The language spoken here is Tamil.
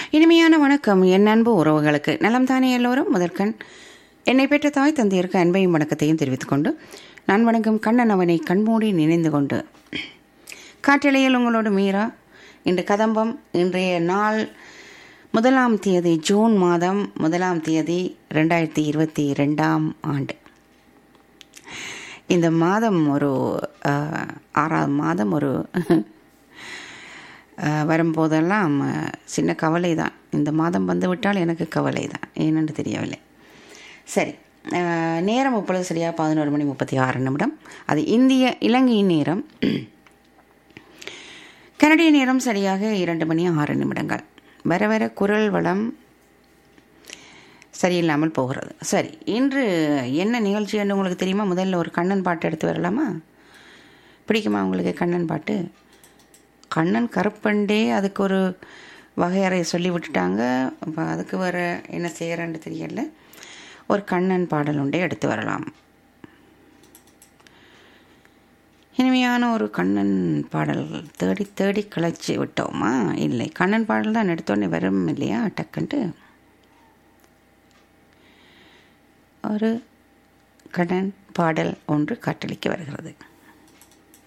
இனிமையான வணக்கம் என் அன்பு உறவுகளுக்கு நலம் தானே எல்லோரும் முதற்கண் என்னை பெற்ற தாய் தந்தையருக்கு அன்பையும் வணக்கத்தையும் தெரிவித்துக் கொண்டு நான் வணங்கும் கண்ணன் அவனை கண்மூடி நினைந்து கொண்டு காற்றலையில் உங்களோடு மீரா இன்று கதம்பம் இன்றைய நாள் முதலாம் தேதி ஜூன் மாதம் முதலாம் தேதி ரெண்டாயிரத்தி இருபத்தி ரெண்டாம் ஆண்டு இந்த மாதம் ஒரு அஹ், ஆறாவது மாதம் ஒரு அஹ், வரும்போதெல்லாம் அஹ், சின்ன கவலை தான் இந்த மாதம் வந்து விட்டால் எனக்கு கவலை தான் ஏனென்று தெரியவில்லை சரி அஹ், நேரம் இப்பொழுது சரியாக பதினோரு மணி முப்பத்தி ஆறு நிமிடம் அது இந்திய இலங்கையின் நேரம் கனடிய நேரம் சரியாக இரண்டு மணி ஆறு நிமிடங்கள் வர வர குரல் வளம் சரியில்லாமல் போகிறது சரி இன்று என்ன நிகழ்ச்சி என்று உங்களுக்கு தெரியுமா முதல்ல ஒரு கண்ணன் பாட்டு எடுத்து வரலாமா பிடிக்குமா உங்களுக்கு கண்ணன் பாட்டு கண்ணன் கருப்பண்டே அதுக்கு ஒரு வகையறை சொல்லி விட்டுட்டாங்க அப்போ அதுக்கு வேறு என்ன செய்கிறேன்னு தெரியல ஒரு கண்ணன் பாடல் உண்டே எடுத்து வரலாம் இனிமையான ஒரு கண்ணன் பாடல் தேடி தேடி களைச்சி விட்டோமா இல்லை கண்ணன் பாடல் தான் எடுத்தோடனே வரும் இல்லையா டக்குன்ட்டு ஒரு கண்ணன் பாடல் ஒன்று காற்றளிக்க வருகிறது